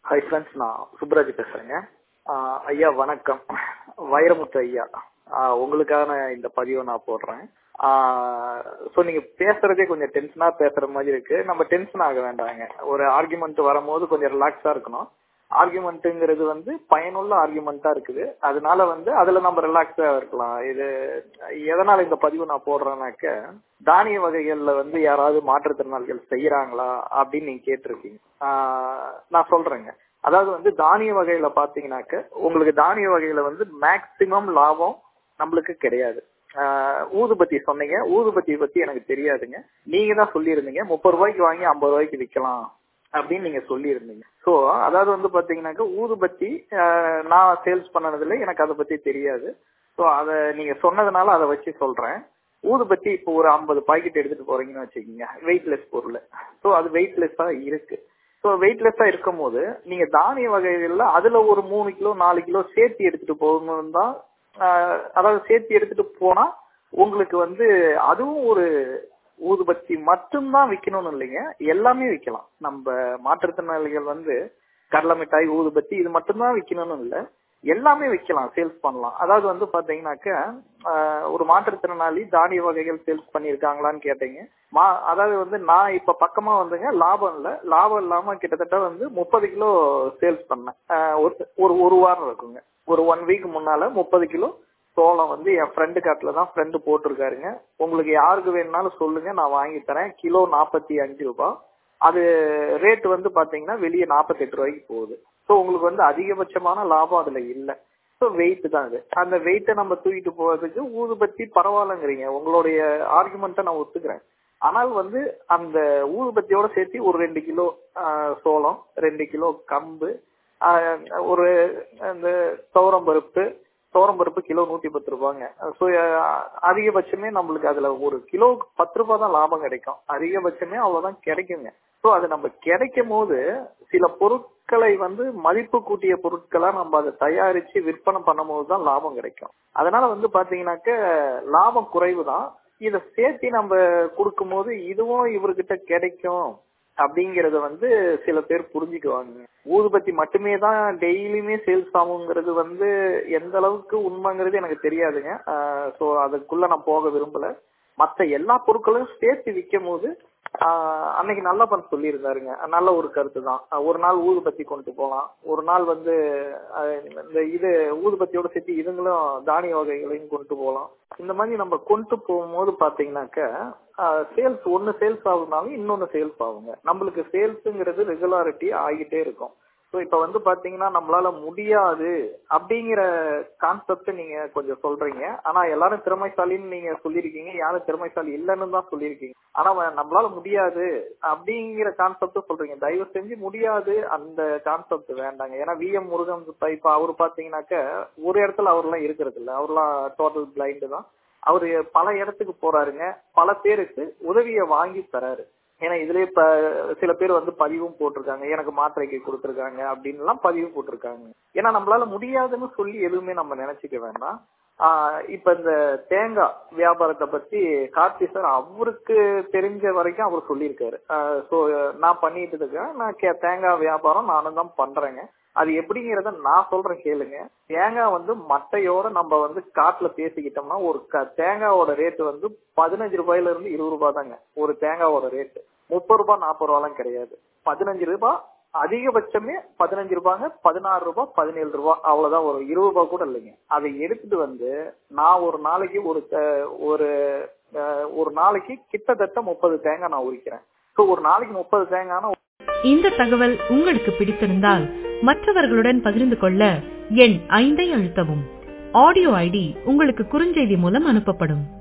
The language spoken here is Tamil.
ஹை ஃப்ரெண்ட்ஸ் நான் சுப்ராஜ் பேசுறேங்க ஆஹ் ஐயா வணக்கம் வைரமுத்து ஐயா ஆஹ் உங்களுக்கான இந்த பதிவை நான் போடுறேன் ஸோ நீங்க பேசுறதே கொஞ்சம் டென்ஷனா பேசுற மாதிரி இருக்கு நம்ம டென்ஷன் ஆக வேண்டாங்க ஒரு ஆர்குமெண்ட் வரும்போது கொஞ்சம் ரிலாக்ஸா இருக்கணும் ஆர்குமெண்ட்டுங்கிறது வந்து பயனுள்ள ஆர்குமெண்டா இருக்குது அதனால வந்து அதுல நம்ம ரிலாக்ஸா இருக்கலாம் இது எதனால இந்த பதிவு நான் போடுறேன்னாக்க தானிய வகைகள்ல வந்து யாராவது மாற்றுத்திறனாளிகள் செய்யறாங்களா அப்படின்னு நீங்க கேட்டிருக்கீங்க ஆஹ் நான் சொல்றேங்க அதாவது வந்து தானிய வகையில பாத்தீங்கன்னாக்க உங்களுக்கு தானிய வகையில வந்து மேக்சிமம் லாபம் நம்மளுக்கு கிடையாது ஆஹ் ஊதுபத்தி சொன்னீங்க ஊதுபத்தி பத்தி எனக்கு தெரியாதுங்க நீங்க தான் சொல்லியிருந்தீங்க முப்பது ரூபாய்க்கு வாங்கி ஐம்பது ரூபாய்க்கு விற்கலாம் அப்படின்னு நீங்க சொல்லியிருந்தீங்க ஸோ அதாவது வந்து பாத்தீங்கன்னாக்க ஊதுபத்தி ஆஹ் நான் சேல்ஸ் பண்ணதில்லை எனக்கு அதை பத்தி தெரியாது ஸோ அதை நீங்க சொன்னதுனால அதை வச்சு சொல்றேன் ஊதுபத்தி இப்போ ஒரு ஐம்பது பாக்கெட் எடுத்துட்டு போறீங்கன்னு வச்சுக்கோங்க வெயிட்லெஸ் பொருள் ஸோ அது வெயிட்லெஸ்ஸா இருக்கு ஸோ வெயிட்லெஸ்ஸா இருக்கும் போது நீங்க தானிய வகைகள்ல அதுல ஒரு மூணு கிலோ நாலு கிலோ சேர்த்து எடுத்துட்டு போகணும் தான் அதாவது சேர்த்து எடுத்துட்டு போனா உங்களுக்கு வந்து அதுவும் ஒரு ஊதுபத்தி மட்டும்தான் விற்கணும்னு இல்லைங்க எல்லாமே விற்கலாம் நம்ம மாற்றுத்திறனாளிகள் வந்து கடலை மிட்டாய் ஊதுபத்தி இது மட்டும்தான் விற்கணும்னு இல்லை எல்லாமே விற்கலாம் சேல்ஸ் பண்ணலாம் அதாவது வந்து பாத்தீங்கன்னாக்க ஒரு மாற்றுத்திறனாளி தானிய வகைகள் சேல்ஸ் பண்ணிருக்காங்களான்னு கேட்டீங்க மா அதாவது வந்து நான் இப்ப பக்கமா வந்துங்க லாபம் இல்ல லாபம் இல்லாம கிட்டத்தட்ட வந்து முப்பது கிலோ சேல்ஸ் பண்ணேன் ஒரு ஒரு வாரம் இருக்குங்க ஒரு ஒன் வீக் முன்னால முப்பது கிலோ சோளம் வந்து என் ஃப்ரெண்டு காட்டுல தான் ஃப்ரெண்டு போட்டிருக்காருங்க உங்களுக்கு யாருக்கு வேணும்னாலும் சொல்லுங்க நான் வாங்கி தரேன் கிலோ நாற்பத்தி அஞ்சு ரூபாய் அது ரேட் வந்து பாத்தீங்கன்னா வெளியே நாற்பத்தெட்டு ரூபாய்க்கு போகுது ஸோ உங்களுக்கு வந்து அதிகபட்சமான லாபம் அதுல இல்லை ஸோ வெயிட் தான் அது அந்த வெயிட்டை நம்ம தூக்கிட்டு போறதுக்கு ஊதுபத்தி பரவாயில்லங்கிறீங்க உங்களுடைய ஆர்குமெண்ட்டை நான் ஒத்துக்கிறேன் ஆனால் வந்து அந்த ஊதுபத்தியோட சேர்த்து ஒரு ரெண்டு கிலோ சோளம் ரெண்டு கிலோ கம்பு ஒரு இந்த துவரம் பருப்பு துவரம் பருப்பு கிலோ நூத்தி பத்து ரூபாங்க ஸோ அதிகபட்சமே நம்மளுக்கு அதுல ஒரு கிலோ பத்து ரூபாய் தான் லாபம் கிடைக்கும் அதிகபட்சமே அவ்வளவுதான் கிடைக்குங்க ஸோ அது நம்ம கிடைக்கும் போது சில பொருட்களை வந்து மதிப்பு கூட்டிய பொருட்களா நம்ம அதை தயாரிச்சு விற்பனை பண்ணும் போது தான் லாபம் கிடைக்கும் அதனால வந்து பாத்தீங்கன்னாக்க லாபம் குறைவு தான் இதை சேர்த்து நம்ம கொடுக்கும் போது இதுவும் இவர்கிட்ட கிடைக்கும் அப்படிங்கறத வந்து சில பேர் புரிஞ்சுக்குவாங்க ஊதுபத்தி மட்டுமே தான் டெய்லியுமே சேல்ஸ் ஆகுங்கிறது வந்து எந்த அளவுக்கு உண்மைங்கிறது எனக்கு தெரியாதுங்க ஸோ அதுக்குள்ள நான் போக விரும்பல மற்ற எல்லா பொருட்களையும் சேர்த்து விற்கும் போது அன்னைக்கு நல்லப்பன் சொல்லியிருந்தாருங்க நல்ல ஒரு கருத்து தான் ஒரு நாள் ஊதுபத்தி கொண்டு போகலாம் ஒரு நாள் வந்து இந்த இது ஊதுபத்தியோட சேர்த்து இதுங்களும் தானிய வகைகளையும் கொண்டு போகலாம் இந்த மாதிரி நம்ம கொண்டு போகும்போது பாத்தீங்கன்னாக்க சேல்ஸ் ஒன்னு சேல்ஸ் ஆகுனாலும் இன்னொன்னு சேல்ஸ் ஆகுங்க நம்மளுக்கு சேல்ஸுங்கிறது ரெகுலாரிட்டி ஆகிட்டே இருக்கும் ஸோ இப்போ வந்து பாத்தீங்கன்னா நம்மளால முடியாது அப்படிங்கிற கான்செப்ட் நீங்க கொஞ்சம் சொல்றீங்க ஆனா எல்லாரும் திறமைசாலின்னு நீங்க சொல்லியிருக்கீங்க யாரும் திறமைசாலி இல்லைன்னு தான் சொல்லியிருக்கீங்க ஆனா நம்மளால முடியாது அப்படிங்கிற கான்செப்ட் சொல்றீங்க தயவு செஞ்சு முடியாது அந்த கான்செப்ட் வேண்டாங்க ஏன்னா வி எம் முருகன் இப்ப அவரு பாத்தீங்கன்னாக்க ஒரு இடத்துல அவர்லாம் இருக்கிறது இல்லை அவர்லாம் டோட்டல் பிளைண்டு தான் அவரு பல இடத்துக்கு போறாருங்க பல பேருக்கு உதவியை வாங்கி தராரு ஏன்னா இதுலயே இப்ப சில பேர் வந்து பதிவும் போட்டிருக்காங்க எனக்கு மாத்திரைக்கு கொடுத்துருக்காங்க அப்படின்னு எல்லாம் பதிவு போட்டிருக்காங்க ஏன்னா நம்மளால முடியாதுன்னு சொல்லி எதுவுமே நம்ம நினைச்சுக்க வேண்டாம் ஆஹ் இப்ப இந்த தேங்காய் வியாபாரத்தை பத்தி கார்த்தி சார் அவருக்கு தெரிஞ்ச வரைக்கும் அவர் சொல்லியிருக்காரு சோ நான் பண்ணிட்டு இருக்கேன் நான் தேங்காய் வியாபாரம் நானும் தான் பண்றேங்க அது எப்படிங்கிறத நான் சொல்றேன் கேளுங்க தேங்காய் வந்து மட்டையோட நம்ம வந்து காட்டுல பேசிக்கிட்டோம்னா ஒரு தேங்காயோட ரேட் வந்து பதினஞ்சு ரூபாயில இருந்து இருபது ரூபாய் தாங்க ஒரு தேங்காயோட ரேட் முப்பது ரூபாய் நாற்பது ரூபாய்லாம் கிடையாது பதினஞ்சு ரூபாய் அதிகபட்சமே பதினஞ்சு ரூபாங்க பதினாறு ரூபாய் பதினேழு ரூபாய் அவ்வளவுதான் ஒரு இருபது ரூபாய் கூட இல்லைங்க அதை எடுத்துட்டு வந்து நான் ஒரு நாளைக்கு ஒரு ஒரு ஒரு நாளைக்கு கிட்டத்தட்ட முப்பது தேங்காய் நான் உரிக்கிறேன் ஸோ ஒரு நாளைக்கு முப்பது தேங்காய்னா இந்த தகவல் உங்களுக்கு பிடித்திருந்தால் மற்றவர்களுடன் பகிர்ந்து கொள்ள எண் ஐந்தை அழுத்தவும் ஆடியோ ஐடி உங்களுக்கு குறுஞ்செய்தி மூலம் அனுப்பப்படும்